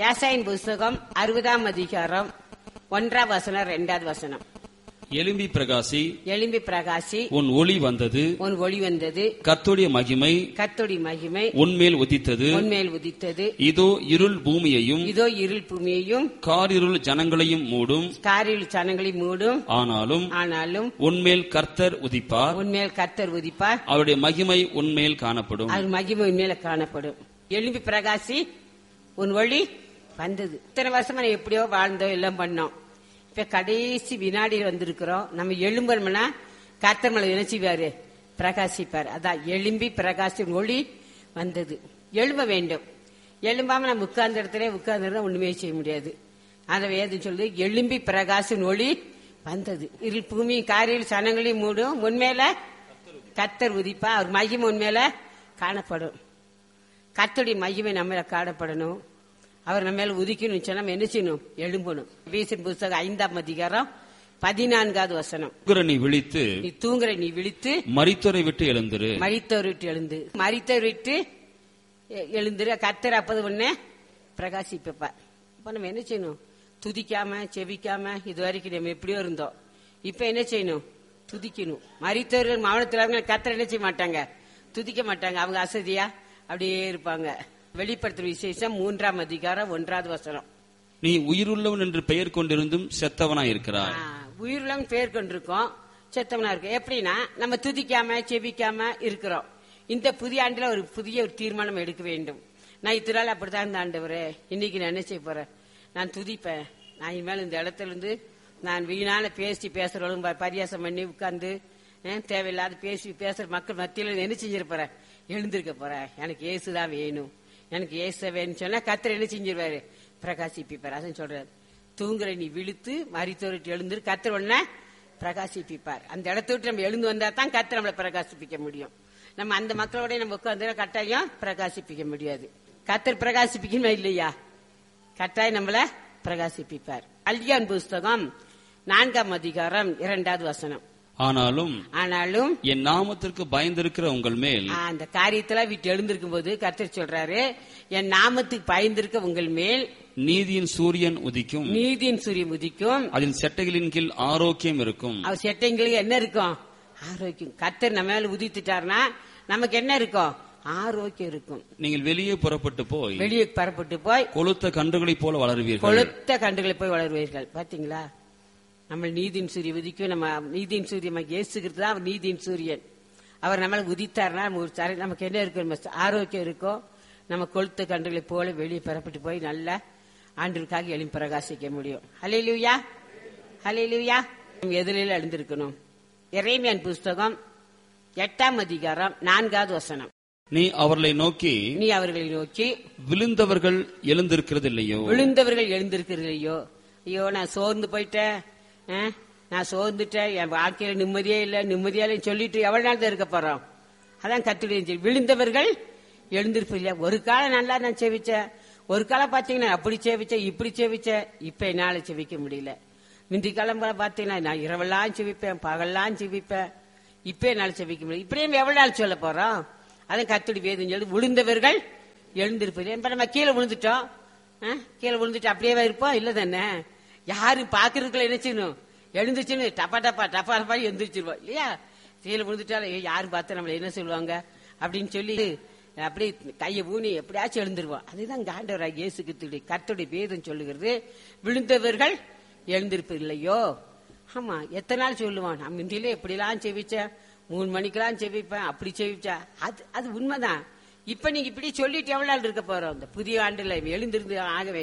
யாசாயின் புஸ்தகம் அறுபதாம் அதிகாரம் ஒன்றாம் வசனம் ரெண்டாவது வசனம் எலும்பி பிரகாசி எலும்பி பிரகாசி உன் ஒளி வந்தது உன் ஒளி வந்தது கர்த்தருடைய மகிமை கர்த்தருடைய மகிமை உன்மேல் உதித்தது உன்மேல் உதித்தது இதோ இருள் பூமியையும் இதோ இருள் பூமியையும் காரிருள் ஜனங்களையும் மூடும் காரில் சனங்களை மூடும் ஆனாலும் ஆனாலும் உன்மேல் கர்த்தர் உதிப்பார் உன்மேல் கர்த்தர் உதிப்பார் அவருடைய மகிமை உன்மேல் காணப்படும் அது மகிமை உன்மேல காணப்படும் எழும்பி பிரகாசி உன் ஒளி வந்தது இத்தனை வருஷமா நான் எப்படியோ வாழ்ந்தோம் எல்லாம் பண்ணோம் இப்ப கடைசி வினாடியில் வந்திருக்கிறோம் நம்ம எழும்பணும்னா கர்த்தர் மலை நினைச்சுவாரு பிரகாசிப்பார் அதான் எழும்பி பிரகாசி உன் ஒளி வந்தது எழும்ப வேண்டும் எழும்பாம நம்ம உட்கார்ந்த இடத்துல உட்கார்ந்து ஒண்ணுமே செய்ய முடியாது அதை வேதம் சொல்லுது எழும்பி பிரகாசின் ஒளி வந்தது இருள் பூமி காரில் சனங்களையும் மூடும் உண்மையில கத்தர் உதிப்பா அவர் மகிமை உண்மையில காணப்படும் கர்த்தருடைய மகிமை நம்ம மேல காணப்படணும் அவர் நம்ம மேல உதிக்கணும் சொன்னா நம்ம என்ன செய்யணும் எழும்பணும் வீசின் புஸ்தகம் ஐந்தாம் அதிகாரம் பதினான்காவது வசனம் உக்கிர நீ விழித்து நீ தூங்குற நீ விழித்து மரித்தோரை விட்டு எழுந்திரு மரித்தவர் விட்டு எழுந்து மரித்தவர் விட்டு எ- எழுந்துரு கத்தர் அப்பது ஒண்ணு பிரகாசிப்பார் இப்ப நம்ம என்ன செய்யணும் துதிக்காம செபிக்காம இது வரைக்கும் நம்ம எப்படியோ இருந்தோம் இப்ப என்ன செய்யணும் துதிக்கணும் மரித்தவர்கள் மாவட்டத்தில் அவங்க கத்தர் என்ன செய்ய மாட்டாங்க துதிக்க மாட்டாங்க அவங்க அசதியா அப்படியே இருப்பாங்க வெளிப்படுத்துற விசேஷம் மூன்றாம் அதிகாரம் ஒன்றாவது வசனம் நீ உயிருள்ளவன் என்று பெயர் கொண்டிருந்தும் செத்தவனாய் இருக்கிறாய் ஆ, உயிருள்ளவன் பேர் கொண்டிருக்கோம் செத்தவனா இருக்கு எப்படின்னா நம்ம துதிக்காம செபிக்காம இருக்கிறோம் இந்த புதிய ஆண்டுல ஒரு புதிய ஒரு தீர்மானம் எடுக்க வேண்டும் நான் இத்தனை நாள் அப்படிதான் இருந்த ஆண்டவரே இன்னைக்கு நான் என்ன செய்ய போறேன் நான் துதிப்பேன் நான் இனிமேல் இந்த இடத்துல இருந்து நான் வீணான பேசி பேசுறவளும் ப- பரியாசம் பண்ணி உட்கார்ந்து அஹ், தேவையில்லாத பேசி பேசுற மக்கள் மத்தியில என்ன செஞ்சிட போறேன் எழுந்திருக்க போறேன் எனக்கு இயேசுதான் வேணும் எனக்கு இயேசு வேணும்னு சொன்னா கத்தர் என்ன செஞ்சிருவாரு பிரகாசிப்பிப்பார் அதான் சொல்றாரு தூங்குற நீ விழுத்து மறித்தோரிட்டு எழுந்து கத்தர் உடனே பிரகாசிப்பிப்பார் அந்த இடத்த விட்டு நம்ம எழுந்து வந்தா தான் கத்தர் நம்மளை பிரகாசிப்பிக்க முடியும் நம்ம அந்த மக்களோட நம்ம உட்காந்து கட்டாயம் பிரகாசிப்பிக்க முடியாது கத்தர் பிரகாசிப்பிக்கணும் இல்லையா கட்டாயம் நம்மள பிரகாசிப்பிப்பார் அல்யான் புஸ்தகம் நான்காம் அதிகாரம் இரண்டாவது வசனம் ஆனாலும் ஆனாலும் என் நாமத்திற்கு பயந்திருக்கிற உங்கள் மேல் ஆ, அந்த காரியத்துல விட்டு எழுந்திருக்கும் போது கத்தர் சொல்றாரு என் நாமத்துக்கு பயந்திருக்க உங்கள் மேல் நீதியின் சூரியன் உதிக்கும் நீதியின் சூரியன் உதிக்கும் அதன் செட்டைகளின் கீழ் ஆரோக்கியம் இருக்கும் அவர் செட்டைங்களுக்கு என்ன இருக்கும் ஆரோக்கியம் கத்தர் நம்ம மேல உதித்துட்டாருன்னா நமக்கு என்ன இருக்கும் ஆரோக்கியம் இருக்கும் நீங்கள் வெளியே புறப்பட்டு போய் வெளியே பரப்பட்டு போய் கொளுத்த கன்றுகளைப் போல வளருவீர்கள் கொளுத்த கண்டுகளை போய் வளருவீர்கள் பாத்தீங்களா நம்ம நீதியின் சூரியன் உதிக்கும் நம்ம நீதியின் சூரியன் நமக்கு இயேசுகிறது தான் அவர் நீதியின் சூரியன் அவர் நம்மள உதித்தாருன்னா நம்ம ஒரு சரி- நமக்கு என்ன இருக்கும் நம்ம ஆரோக்கியம் இருக்கும் நம்ம கொளுத்த கண்டுகளை போல வெளியே பெறப்பட்டு போய் நல்லா ஆண்டிற்காக எழும்பி பிரகாசிக்க முடியும் ஹalleluya ஹalleluya நம்ம எதிரில் எழுந்திருக்கணும் இறைமையான் புஸ்தகம் எட்டாம் அதிகாரம் நான்காவது வசனம் நீ அவர்களை நோக்கி நீ அவர்களை நோக்கி விழுந்தவர்கள் எழுந்திருக்கிறது இல்லையோ விழுந்தவர்கள் எழுந்திருக்கிறதையோ ஐயோ நான் சோர்ந்து போயிட்டேன் ஆ? நான் சோர்ந்துட்டேன் என் வாழ்க்கையில நிம்மதியே இல்ல நிம்மதியா இல்லைன்னு சொல்லிட்டு எவ்வளவு நாள் தான் இருக்க போறோம் அதான் கத்துடைய விழுந்தவர்கள் எழுந்திருப்பு இல்லையா ஒரு காலம் நல்லா நான் செவிச்சேன் ஒரு காலம் பாத்தீங்கன்னா அப்படி செவிச்சேன் இப்படி செவிச்சேன் இப்ப என்னால செவிக்க முடியல முந்தி காலம் போல பாத்தீங்கன்னா நான் இரவெல்லாம் செவிப்பேன் பகல்லாம் செவிப்பேன் இப்ப என்னால செவிக்க முடியல இப்படியே எவ்வளவு நாள் சொல்ல போறோம் அதான் கத்துடி வேதம் சொல்லி விழுந்தவர்கள் எழுந்திருப்பது இப்ப நம்ம கீழே விழுந்துட்டோம் ஆ? கீழே விழுந்துட்டு அப்படியே இருப்போம் இல்ல தானே யாரும் பாக்குறதுக்குள்ள என்ன செய்யணும் எழுந்துச்சுன்னு டப்பா டப்பா டப்பா டப்பா எழுந்திரிச்சிருவோம் இல்லையா கீழே விழுந்துட்டாலும் ஏய், யாரும் பார்த்தா நம்மள என்ன சொல்லுவாங்க அப்படின்னு சொல்லி அப்படியே கையை ஊனி எப்படியாச்சும் எழுந்துருவோம் அதுதான் காண்டவராக இயேசு கிறிஸ்துடைய கர்த்தருடைய வேதம் சொல்லுகிறது விழுந்தவர்கள் எழுந்திருப்பு இல்லையோ ஆமா எத்தனை நாள் சொல்லுவான் நான் முந்தியில எப்படிலாம் செவிச்சேன் மூணு மணிக்கெல்லாம் செவிப்பேன் அப்படி செவிச்சேன் அது அது உண்மைதான் இப்ப நீங்க இப்படி சொல்லிட்டு எவ்வளவு நாள் இருக்க போறோம் இந்த புதிய ஆண்டுல எழுந்திருந்து ஆக